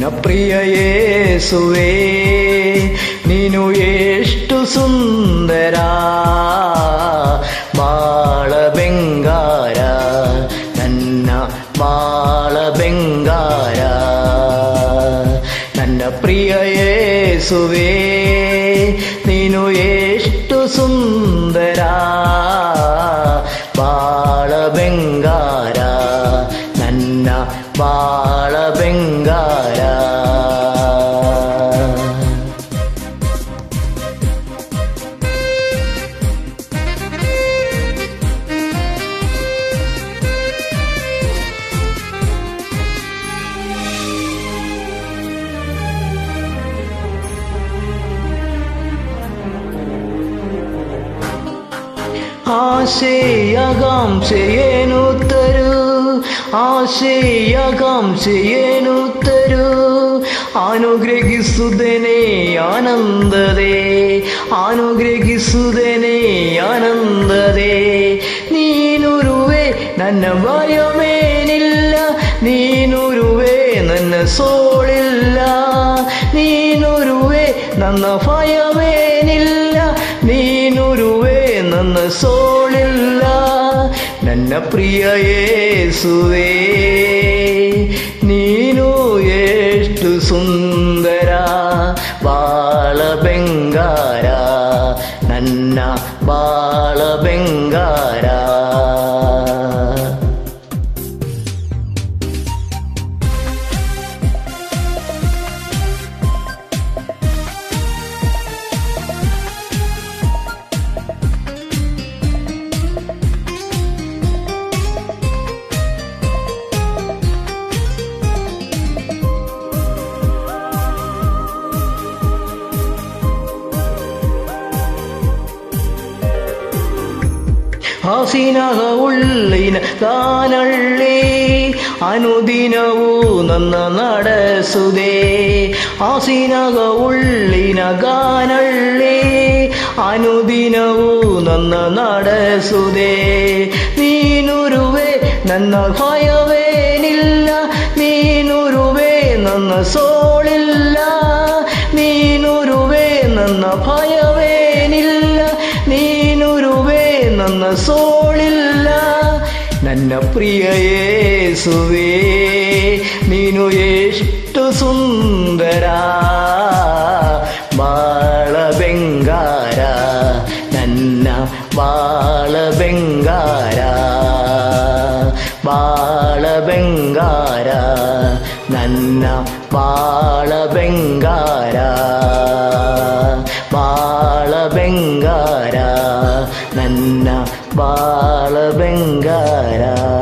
ನನ್ನ ಪ್ರಿಯ ಯೇಸುವೆ ನೀನು ಎಷ್ಟು ಸುಂದರ ಬಾಳ ಬೆಂಗಾರ ನನ್ನ ಬಾಳ ಬೆಂಗಾರ ನನ್ನ ಪ್ರಿಯ ಯೇಸುವೆ ನೀನು ಎಷ್ಟು ಸುಂದರ ಬಾಳ ಬೆಂಗಾರ ನನ್ನ ಬಾಳ ಬೆಂಗಾರ ಆಶೆಯಗಾಂಶೆಯೇನು ತರು ಆಶೆಯಗಾಂಶೆಯೇನು ತರು ಅನುಗ್ರಹಿಸುತ್ತೇನೆ ಆನಂದದೆ ಅನುಗ್ರಹಿಸುತ್ತೇನೆ ಆನಂದದೆ ನೀನುರುವೆ ನನ್ನ ಭಯವೇನಿಲ್ಲ ನೀನುರುವೆ ನನ್ನ ಸೋಳಿಲ್ಲ ನೀನುರುವೆ ನನ್ನ ಭಯವೇನಿಲ್ಲ ನೀನುರುವೆ ನನ್ನ ಸೋಳಿಲ್ಲ ನನ್ನ ಪ್ರಿಯ ಯೇಸುವೆ ನೀನು ಎಷ್ಟು ಸುಂದರ ಬಾಳ ಬೆಂಗಾರ ನನ್ನ ಬಾಳ ಬೆಂಗಾರ ಹಸಿನಗ ಉಳ್ಳಿನ ಕಾನಳ್ಳಿ ಅನುದಿನವೂ ನನ್ನ ನಡೆಸುದೆ ಹಸಿನಗ ಉಳ್ಳಿನ ಗಾನಳ್ಳಿ ಅನುದಿನವೂ ನನ್ನ ನಡೆಸುದೆ ನೀನುರುವೆ ನನ್ನ ಭಯವೇನಿಲ್ಲ ನೀನುರುವೆ ನನ್ನ ಸೋಳಿಲ್ಲ ನೀನುರುವೆ ನನ್ನ ಭಯವೇನಿಲ್ಲ ನೀನುರುವೆ ನನ್ನ ಸೋಳಿಲ್ಲ ನನ್ನ ಪ್ರಿಯ ಯೇಸುವೆ ನೀನು ಎಷ್ಟು ಸುಂದರ ಬಾಳ ಬೆಂಗಾರ ನನ್ನ ಬಾಳ ಬೆಂಗಾರ ಬಾಳ ಬೆಂಗಾರ ನನ್ನ ಬಾಳ ಬೆಂಗಾರ ಬಾಳ ಬೆಂಗಾರ ನನ್ನ ಬಾಳ ಬೆಂಗಾರ